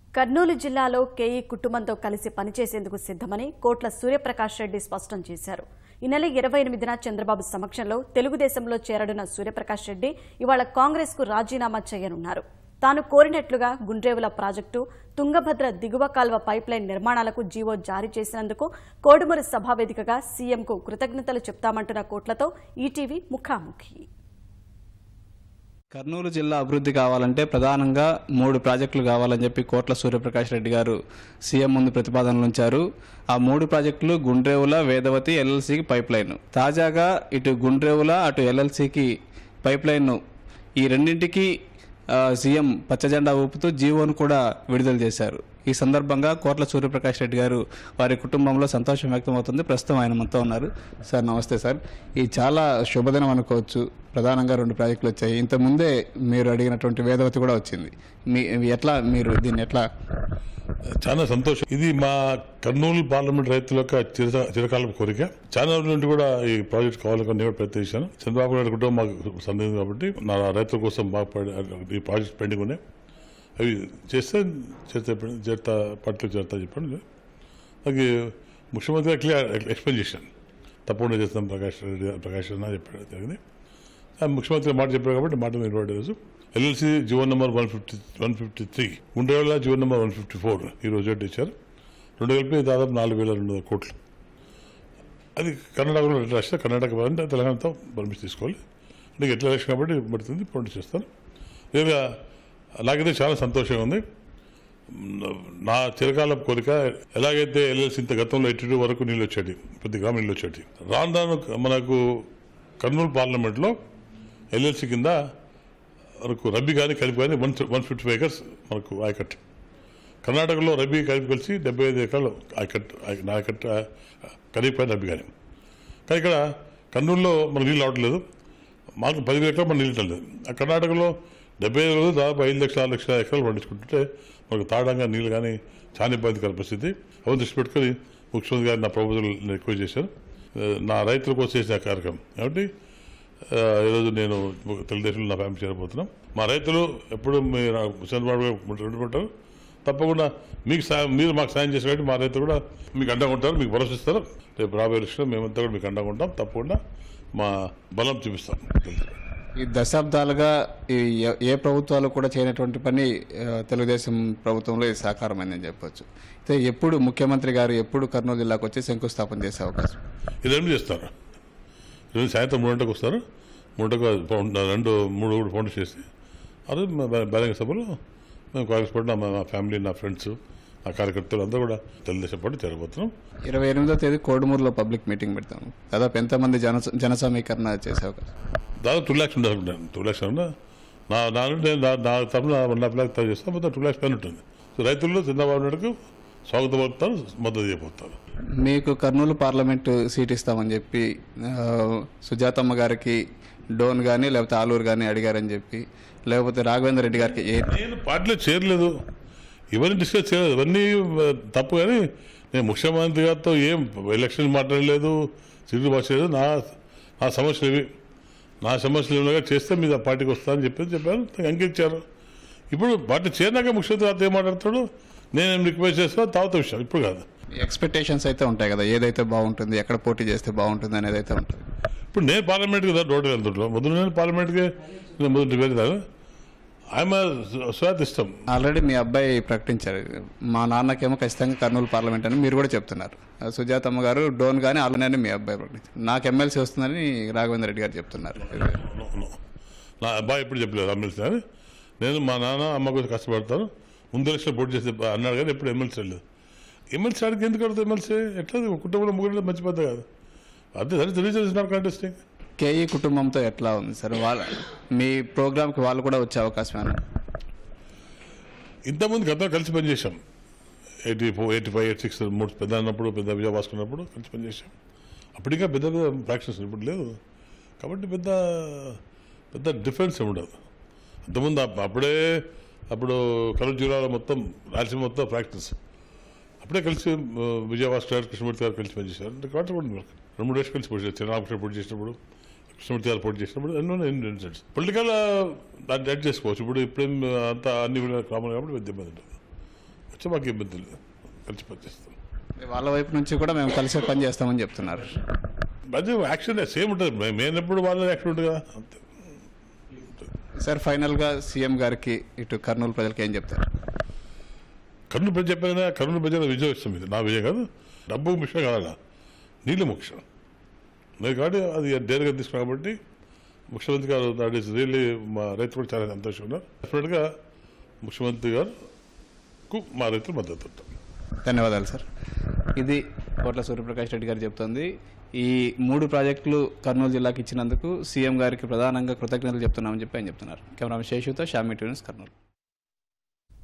కర్నూలు జిల్లాలో కేఈ కుటుంబంతో కలిసి పనిచేసేందుకు సిద్దమని కోట్ల సూర్యప్రకాష్ రెడ్డి స్పష్టం చేశారు ఈ నెల ఇరవై ఎనిమిదిన చంద్రబాబు సమక్షంలో తెలుగుదేశంలో చేరడున్న సూర్యప్రకాష్ రెడ్డి ఇవాళ కాంగ్రెస్ కు రాజీనామా చేయనున్నారు తాను కోరినట్లుగా గుండ్రేవుల ప్రాజెక్టు తుంగభద్ర దిగువ కాల్వ పైప్లైన్ నిర్మాణాలకు జీవో జారీ చేసినందుకు కోడుమూరు సభావేదికగా సీఎంకు కృతజ్ఞతలు చెప్తామంటున్న కోట్లతో ఈటీవీ ముఖాముఖి కర్నూలు జిల్లా అభివృద్ధి కావాలంటే ప్రధానంగా మూడు ప్రాజెక్టులు కావాలని చెప్పి కోట్ల సూర్యప్రకాష్ రెడ్డి గారు సీఎం ముందు ప్రతిపాదనలు ఉంచారు ఆ మూడు ప్రాజెక్టులు గుండ్రేవుల వేదవతి ఎల్ఎల్సికి పైప్ లైన్ తాజాగా ఇటు గుండ్రేవుల అటు ఎల్ఎల్సికి పైప్ లైన్ ఈ రెండింటికి ఆ, సీఎం పచ్చజెండా ఊపుతూ జీవోను కూడా విడుదల చేశారు ఈ సందర్భంగా కోట్ల సూర్యప్రకాష్ రెడ్డి గారు వారి కుటుంబంలో సంతోషం వ్యక్తమవుతుంది ప్రస్తుతం ఆయన మనతో ఉన్నారు సార్ నమస్తే సార్ ఈ చాలా శుభదినం అనుకోవచ్చు ప్రధానంగా రెండు ప్రాజెక్టులు వచ్చాయి ఇంతకుముందే మీరు అడిగినటువంటి వేదవతి కూడా వచ్చింది మీ ఎట్లా మీరు దీన్ని ఎట్లా చాలా సంతోషం ఇది మా కర్నూలు పార్లమెంట్ రైతుల యొక్క చిర చిరకాల కోరిక చాలా రోజుల నుండి కూడా ఈ ప్రాజెక్ట్ కావాలని నేను కూడా ప్రయత్నించాను చంద్రబాబు నాయుడు కుటుంబం మాకు సందేహం కాబట్టి నా రైతుల కోసం బాగా పడి- ఈ ప్రాజెక్ట్ పెండింగ్ ఉన్నాయి అవి చేస్తే చేస్తే చేస్తా పార్టీలో చేస్తా చెప్పండి నాకు ముఖ్యమంత్రి క్లియర్ ఎక్స్ప్లెయిన్ చేశాను తప్పకుండా చేస్తాం ప్రకాష్ రెడ్డి గారు- ప్రకాష్ అన్న చెప్పాడు జరిగింది ఆ ముఖ్యమంత్రి మాట చెప్పారు కాబట్టి మాట నిలబడే రోజు ఎల్ఎల్సి జీవన్ number one fifty one fifty three ఉండేవాళ్ళ జీవన్ నెంబర్ వన్ ఫిఫ్టీ ఫోర్ ఈ రోజు డేట్ ఇచ్చారు రెండు కలిపి దాదాపు నాలుగు వేల రెండు వందల కోట్లు అది కర్ణాటకలో ఎట్లా రాస్తే కర్ణాటక అంటే తెలంగాణతో పర్మిషన్ తీసుకోవాలి అంటే ఎట్లా ఎలక్షన్ కాబట్టి పడుతుంది పండు చేస్తాను లేదా నాకైతే చాలా సంతోషంగా ఉంది నా చిరకాల కోరిక ఎలాగైతే ఎల్ఎల్సి ఇంత గతంలో ఎట్టి వరకు నీళ్ళు వచ్చేటి ప్రతి గ్రామం నీళ్ళు వచ్చేటి రాను రాను మనకు కర్నూలు పార్లమెంట్లో ఎల్ఎల్సి కింద మనకు రబ్బీ కానీ కలిపి కానీ one one fifty five acres మనకు ఆయకట్ కర్ణాటకలో రబ్బీ కలిపి కలిసి డెబ్బై ఐదు ఎకరాలు ఆయకట్ ఆయ- నా ఆయకట్ ఆ, కలిపి కానీ రబ్బీ కానీ కానీ ఇక్కడ కర్నూలులో మనకు నీళ్ళు రావట్లేదు మాకు పది ఎకరాలు మన నీళ్ళు లేదు ఆ కర్ణాటకలో డెబ్బై ఐదు రోజులు దాదాపు ఐదు లక్షల ఆరు లక్షల ఎకరాలు పండించుకుంటుంటే మనకు తాడంగా నీళ్ళు కానీ చాలా ఇబ్బందికర పరిస్థితి అవన్నీ దృష్టి పెట్టుకొని ముఖ్యమంత్రి గారు నా ప్రపోజల్ రిక్వెస్ట్ చేశారు ఆ, నా రైతుల కోసం చేసిన కార్యక్రమం కాబట్టి ఆ, ఈరోజు నేను తెలుగుదేశంలో నా ఫ్యామిలీ చేరబోతున్నాం మా రైతులు ఎప్పుడు మీరు చంద్రబాబు గారు ఉండిపోతారు తప్పకుండా మీకు సాయం మీరు మాకు సాయం చేసిన కాబట్టి మా రైతులు కూడా మీకు అండగా ఉంటారు మీకు భరోసా ఇస్తారు రేపు రాబోయే విషయంలో మేమంతా కూడా మీకు అండగా ఉంటాం తప్పకుండా మా బలం చూపిస్తాం ఈ దశాబ్దాలుగా ఈ ఏ- ఏ ప్రభుత్వాలు కూడా చేయనటువంటి పని ఆ, తెలుగుదేశం ప్రభుత్వంలో ఇది సాకారమైందని చెప్పొచ్చు అయితే ఎప్పుడు ముఖ్యమంత్రి గారు ఎప్పుడు కర్నూలు జిల్లాకు వచ్చి శంకుస్థాపన చేసే అవకాశం ఇది రెండు చేస్తారు ఈరోజు సాయంత్రం మూడు గంటలకు వస్తారు మూడు గంటలకు పౌండ్- రెండు మూడు మూడు పౌండ్లు చేసి ఆ రోజు మా బ- బహిరంగ సభలో మేము కాంగ్రెస్ పార్టీ నా మా ఫ్యామిలీ నా ఫ్రెండ్స్ నా కార్యకర్తలు అందరూ కూడా తెలుగుదేశం పార్టీ చేరబోతున్నాం ఇరవై ఎనిమిదో తేదీ కోడుమూరులో పబ్లిక్ మీటింగ్ పెడతాము దాదాపు ఎంతమంది జన జన సమీకరణ చేసే అవకాశం దాదాపు టూ ల్యాక్స్ ఉంటుంది అనుకుంటాను టూ ల్యాక్స్ ఉన్నా నా నా నుండి నేను నా- నా తరఫున వన్ ల్యాక్ ల్యాక్ తయారు చేస్తాను మొత్తం టూ ల్యాక్స్ పైన ఉంటుంది సో రైతుల్లో చంద్రబాబు నాయుడుకు స్వాగతం పలుకుతారు మద్దతు చేయబోతారు మీకు కర్నూలు పార్లమెంటు సీట్ ఇస్తామని చెప్పి ఆ, సుజాతమ్మ గారికి డోన్ కానీ లేకపోతే ఆలూరు కానీ అడిగారని చెప్పి లేకపోతే రాఘవేంద్ర రెడ్డి గారికి ఏ నేను పార్టీలో చేరలేదు ఇవన్నీ డిస్కస్ చేయలేదు ఇవన్నీ ఆ, తప్పు కానీ నేను ముఖ్యమంత్రి గారితో ఏం ఎలక్షన్ మాట్లాడలేదు సీట్లు మార్చలేదు నా నా సమస్యలు ఇవి నా సమస్యలు ఏమైనా చేస్తే మీద పార్టీకి వస్తానని చెప్పి చెప్పారు అంకించారు ఇప్పుడు పార్టీ చేరినాక ముఖ్యమంత్రి గారితో ఏం మాట్లాడతాడు నేను రిక్వెస్ట్ చేస్తా తర్వాత విషయం ఇప్పుడు కాదు ఎక్స్పెక్టేషన్స్ అయితే ఉంటాయి కదా ఏదైతే బాగుంటుంది ఎక్కడ పోటీ చేస్తే బాగుంటుంది అనేది అయితే ఉంటుంది ఇప్పుడు నేను పార్లమెంట్కి రోడ్డు వెళ్తుంటాను మొదలు నేను పార్లమెంట్కి నేను మొదటి వెళ్తాను ఆయన స్వాత్ ఇష్టం ఆల్రెడీ మీ అబ్బాయి ప్రకటించారు మా నాన్నకేమో ఖచ్చితంగా కర్నూలు పార్లమెంట్ అని మీరు కూడా చెప్తున్నారు సుజాతమ్మ గారు డోన్ కానీ అలానే మీ అబ్బాయి ప్రకటించారు నాకు ఎమ్మెల్సీ వస్తుందని రాఘవేంద్ర రెడ్డి గారు చెప్తున్నారు నో, నో. నా అబ్బాయి ఎప్పుడు చెప్పలేదు ఎమ్మెల్సీ అని నేను మా నాన్న అమ్మ కోసం కష్టపడతాను ముందు ఎలక్షన్ పోటీ చేసి అన్నాడు కానీ ఎప్పుడు ఎమ్మెల్సీ వెళ్ళలేదు ఎమ్మెల్సీ ఆడికి ఎందుకు అడుగుతుంది ఎమ్మెల్సీ ఎట్లా కుటుంబంలో ముగ్గురు మంచి పెద్ద కాదు అదే సరే తెలియజేసిన కాంటెస్టింగ్ కేఈ కుటుంబంతో ఎట్లా ఉంది సార్ వాళ్ళ మీ ప్రోగ్రామ్కి వాళ్ళు కూడా వచ్చే అవకాశం ఏమన్నా? ఇంతకుముందు గతంలో కలిసి పనిచేసాం eighty four eighty five eighty six మూడు పెద్ద అన్నప్పుడు పెద్ద విజయ భాస్కర్ కలిసి పనిచేసాం అప్పటికే పెద్ద పెద్ద ప్రాక్టీస్ ఇప్పుడు లేదు కాబట్టి పెద్ద పెద్ద డిఫరెన్స్ ఏమి ఉండదు అంతకుముందు అప్- అప్పుడే అప్పుడు కర్నూలు జిల్లాలో మొత్తం రాయలసీమ మొత్తం ప్రాక్టీస్ అప్పుడే కలిసి ఆ, విజయ భాస్కర్ గారు కృష్ణమూర్తి గారు కలిసి పనిచేశారు అంటే కాబట్టి కూడా ఉంది. రెండు మూడు డేస్ కలిసి పోటీ చేశారు చిన్నరామకృష్ణ పోటీ చేసినప్పుడు కృష్ణమూర్తి గారు పోటీ చేసినప్పుడు ఎన్నో ఇన్సిడెంట్స్ పొలిటికల్ దాన్ని యాడ్ చేసుకోవచ్చు ఇప్పుడు ఇప్పుడేం అంత అన్ని కామన్ కాబట్టి పెద్ద ఇబ్బంది ఉంటుంది వచ్చి మాకు ఇబ్బంది లేదు కలిసి పనిచేస్తాం వాళ్ళ వైపు నుంచి కూడా మేము కలిసి పని చేస్తామని చెప్తున్నారు అది యాక్షన్ సేమ్ ఉంటుంది మే- మేనప్పుడు వాళ్ళ యాక్షన్ ఉంటుంది కదా అంతే సార్ ఫైనల్గా సీఎం గారికి ఇటు కర్నూలు ప్రజలకు ఏం చెప్తారు కర్నూలు ప్రజలు చెప్పాను కదా కర్నూలు ప్రజల విజయం ఇస్తాం ఇది నా విజయం కాదు డబ్బు ముఖ్యం కాదా నీళ్ళు ముఖ్యం నేను కాబట్టి అది డేర్గా తీసుకున్నా కాబట్టి ముఖ్యమంత్రి గారు దట్ ఈస్ రియల్లీ మా రైతు కూడా చాలా సంతోషంగా ఉన్నారు డెఫినెట్గా ముఖ్యమంత్రి గారు మా రైతులు మద్దతు ఉంటారు ధన్యవాదాలు సార్ ఇది కోట్ల సూర్యప్రకాష్ రెడ్డి గారు చెప్తోంది ఈ మూడు ప్రాజెక్టులు కర్నూలు జిల్లాకి ఇచ్చినందుకు సీఎం గారికి ప్రధానంగా కృతజ్ఞతలు చెప్తున్నామని చెప్పి ఆయన చెప్తున్నారు కెమెరా శేషుతో షామి న్యూస్ కర్నూలు